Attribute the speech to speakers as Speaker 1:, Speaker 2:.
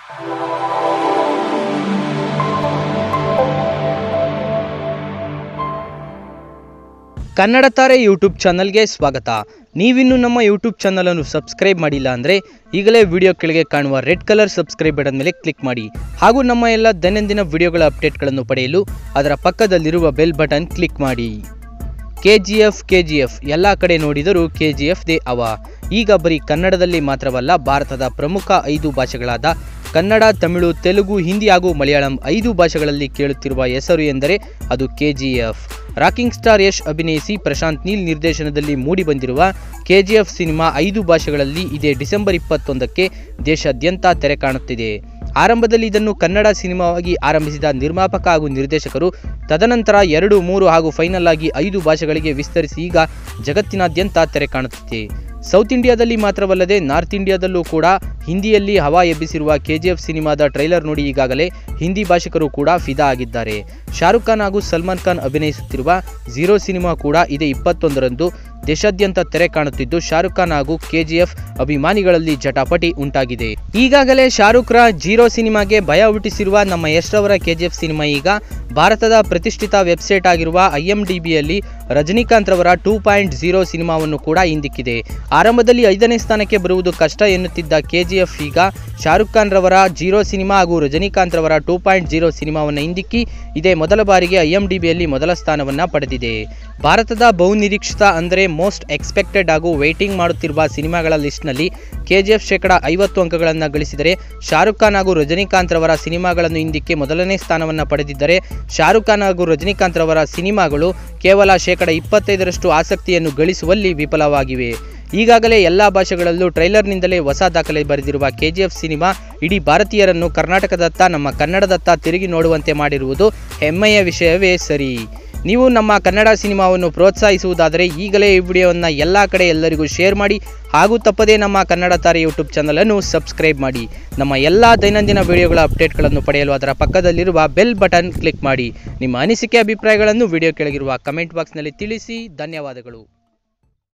Speaker 1: ಕನ್ನಡ ತಾರೆ ಯೂಟ್ಯೂಬ್ ಚಾನಲ್ಗೆ ಸ್ವಾಗತ ನೀವಿನ್ನು ನಮ್ಮ ಯೂಟ್ಯೂಬ್ ಚಾನಲನ್ನು ಸಬ್ಸ್ಕ್ರೈಬ್ ಮಾಡಿಲ್ಲ ಅಂದರೆ ಈಗಲೇ ವಿಡಿಯೋ ಕೆಳಗೆ ಕಾಣುವ ರೆಡ್ ಕಲರ್ ಸಬ್ಸ್ಕ್ರೈಬ್ ಬಟನ್ ಮೇಲೆ ಕ್ಲಿಕ್ ಮಾಡಿ ಹಾಗೂ ನಮ್ಮ ಎಲ್ಲ ದೈನಂದಿನ ವಿಡಿಯೋಗಳ ಅಪ್ಡೇಟ್ಗಳನ್ನು ಪಡೆಯಲು ಅದರ ಪಕ್ಕದಲ್ಲಿರುವ ಬೆಲ್ ಬಟನ್ ಕ್ಲಿಕ್ ಮಾಡಿ ಕೆ ಜಿ ಎಫ್ ಕೆ ಜಿ ಎಫ್ ಎಲ್ಲ ಕಡೆ ನೋಡಿದರೂ ಕೆ ಜಿ ಎಫ್ ದೇ ಅವ ಈಗ ಬರೀ ಕನ್ನಡದಲ್ಲಿ ಮಾತ್ರವಲ್ಲ ಭಾರತದ ಪ್ರಮುಖ ಐದು ಭಾಷೆಗಳಾದ ಕನ್ನಡ ತಮಿಳು ತೆಲುಗು ಹಿಂದಿ ಹಾಗೂ ಮಲಯಾಳಂ ಐದು ಭಾಷೆಗಳಲ್ಲಿ ಕೇಳುತ್ತಿರುವ ಹೆಸರು ಎಂದರೆ ಅದು ಕೆ ಜಿ ಎಫ್ ರಾಕಿಂಗ್ ಸ್ಟಾರ್ ಯಶ್ ಅಭಿನಯಿಸಿ ಪ್ರಶಾಂತ್ ನೀಲ್ ನಿರ್ದೇಶನದಲ್ಲಿ ಮೂಡಿಬಂದಿರುವ ಕೆ ಜಿ ಎಫ್ ಸಿನಿಮಾ ಐದು ಭಾಷೆಗಳಲ್ಲಿ ಇದೇ ಡಿಸೆಂಬರ್ ಇಪ್ಪತ್ತೊಂದಕ್ಕೆ ದೇಶಾದ್ಯಂತ ತೆರೆ ಕಾಣುತ್ತಿದೆ ಆರಂಭದಲ್ಲಿ ಇದನ್ನು ಕನ್ನಡ ಸಿನಿಮಾವಾಗಿ ಆರಂಭಿಸಿದ ನಿರ್ಮಾಪಕ ಹಾಗೂ ನಿರ್ದೇಶಕರು ತದನಂತರ ಎರಡು ಮೂರು ಹಾಗೂ ಫೈನಲ್ ಆಗಿ ಐದು ಭಾಷೆಗಳಿಗೆ ವಿಸ್ತರಿಸಿ ಈಗ ಜಗತ್ತಿನಾದ್ಯಂತ ತೆರೆ ಕಾಣುತ್ತಿದೆ ಸೌತ್ ಇಂಡಿಯಾದಲ್ಲಿ ಮಾತ್ರವಲ್ಲದೆ ನಾರ್ತ್ ಇಂಡಿಯಾದಲ್ಲೂ ಕೂಡ ಹಿಂದಿಯಲ್ಲಿ ಹವಾ ಎಬ್ಬಿಸಿರುವ ಕೆಜಿಎಫ್ ಸಿನಿಮಾದ ಟ್ರೈಲರ್ ನೋಡಿ ಈಗಾಗಲೇ ಹಿಂದಿ ಭಾಷಿಕರು ಕೂಡ ಫಿದಾ ಆಗಿದ್ದಾರೆ ಶಾರುಖ್ ಖಾನ್ ಹಾಗೂ ಸಲ್ಮಾನ್ ಖಾನ್ ಅಭಿನಯಿಸುತ್ತಿರುವ ಝೀರೋ ಸಿನಿಮಾ ಕೂಡ ಇದೇ ಇಪ್ಪತ್ತೊಂದರಂದು ದೇಶಾದ್ಯಂತ ತೆರೆ ಕಾಣುತ್ತಿದ್ದು ಶಾರುಖ್ ಖಾನ್ ಹಾಗೂ ಕೆಜಿಎಫ್ ಅಭಿಮಾನಿಗಳಲ್ಲಿ ಜಟಾಪಟಿ ಉಂಟಾಗಿದೆ ಈಗಾಗಲೇ ಶಾರುಖ್ ರ ಜೀರೋ ಸಿನಿಮಾಗೆ ಭಯ ಹುಟ್ಟಿಸಿರುವ ನಮ್ಮ ಯಶ್ ರವರ ಕೆಜಿಎಫ್ ಸಿನಿಮಾ ಈಗ ಭಾರತದ ಪ್ರತಿಷ್ಠಿತ ವೆಬ್ಸೈಟ್ ಆಗಿರುವ ಐಎಂಡಿಬಿಯಲ್ಲಿ ರಜನಿಕಾಂತ್ ರವರ ಟೂ ಪಾಯಿಂಟ್ ಜೀರೋ ಸಿನಿಮಾವನ್ನು ಕೂಡ ಹಿಂದಿಕ್ಕಿದೆ ಆರಂಭದಲ್ಲಿ ಐದನೇ ಸ್ಥಾನಕ್ಕೆ ಬರುವುದು ಕಷ್ಟ ಎನ್ನುತ್ತಿದ್ದ ಕೆಜಿಎಫ್ ಈಗ ಶಾರುಖ್ ಖಾನ್ ರವರ ಜೀರೋ ಸಿನಿಮಾ ಹಾಗೂ ರಜನಿಕಾಂತ್ ರವರ ಟೂ ಪಾಯಿಂಟ್ ಜೀರೋ ಸಿನಿಮಾವನ್ನು ಹಿಂದಿಕ್ಕಿ ಇದೇ ಮೊದಲ ಬಾರಿಗೆ ಐಎಂಡಿಬಿಯಲ್ಲಿ ಮೊದಲ ಸ್ಥಾನವನ್ನು ಪಡೆದಿದೆ ಭಾರತದ ಬಹುನಿರೀಕ್ಷಿತ ಅಂದರೆ ಮೋಸ್ಟ್ ಎಕ್ಸ್ಪೆಕ್ಟೆಡ್ ಹಾಗೂ ವೇಟಿಂಗ್ ಮಾಡುತ್ತಿರುವ ಸಿನಿಮಾಗಳ ಲಿಸ್ಟ್ನಲ್ಲಿ ಕೆಜಿಎಫ್ ಶೇಕಡ ಐವತ್ತು ಅಂಕಗಳನ್ನು ಗಳಿಸಿದರೆ ಶಾರುಖ್ ಖಾನ್ ಹಾಗೂ ರಜನಿಕಾಂತ್ ರವರ ಸಿನಿಮಾಗಳನ್ನು ಹಿಂದಿಕ್ಕೆ ಮೊದಲನೇ ಸ್ಥಾನವನ್ನು ಪಡೆದಿದ್ದರೆ ಶಾರುಖ್ ಖಾನ್ ಹಾಗೂ ರಜನಿಕಾಂತ್ ರವರ ಸಿನಿಮಾಗಳು ಕೇವಲ ಶೇಕಡ ಇಪ್ಪತ್ತೈದರಷ್ಟು ಆಸಕ್ತಿಯನ್ನು ಗಳಿಸುವಲ್ಲಿ ವಿಫಲವಾಗಿವೆ ಈಗಾಗಲೇ ಎಲ್ಲ ಭಾಷೆಗಳಲ್ಲೂ ಟ್ರೈಲರ್ನಿಂದಲೇ ಹೊಸ ದಾಖಲೆ ಬರೆದಿರುವ ಕೆಜಿಎಫ್ ಸಿನಿಮಾ ಇಡೀ ಭಾರತೀಯರನ್ನು ಕರ್ನಾಟಕದತ್ತ ನಮ್ಮ ಕನ್ನಡದತ್ತ ತಿರುಗಿ ನೋಡುವಂತೆ ಮಾಡಿರುವುದು ಹೆಮ್ಮೆಯ ವಿಷಯವೇ ಸರಿ ನೀವು ನಮ್ಮ ಕನ್ನಡ ಸಿನಿಮಾವನ್ನು ಪ್ರೋತ್ಸಾಹಿಸುವುದಾದರೆ ಈಗಲೇ ಈ ವಿಡಿಯೋವನ್ನು ಎಲ್ಲ ಕಡೆ ಎಲ್ಲರಿಗೂ ಶೇರ್ ಮಾಡಿ ಹಾಗೂ ತಪ್ಪದೇ ನಮ್ಮ ಕನ್ನಡ ತಾರೆ ಯೂಟ್ಯೂಬ್ ಚಾನಲನ್ನು ಸಬ್ಸ್ಕ್ರೈಬ್ ಮಾಡಿ ನಮ್ಮ ಎಲ್ಲ ದೈನಂದಿನ ವಿಡಿಯೋಗಳ ಅಪ್ಡೇಟ್ಗಳನ್ನು ಪಡೆಯಲು ಅದರ ಪಕ್ಕದಲ್ಲಿರುವ ಬೆಲ್ ಬಟನ್ ಕ್ಲಿಕ್ ಮಾಡಿ ನಿಮ್ಮ ಅನಿಸಿಕೆ ಅಭಿಪ್ರಾಯಗಳನ್ನು ವಿಡಿಯೋ ಕೆಳಗಿರುವ ಕಮೆಂಟ್ ಬಾಕ್ಸ್ನಲ್ಲಿ ತಿಳಿಸಿ ಧನ್ಯವಾದಗಳು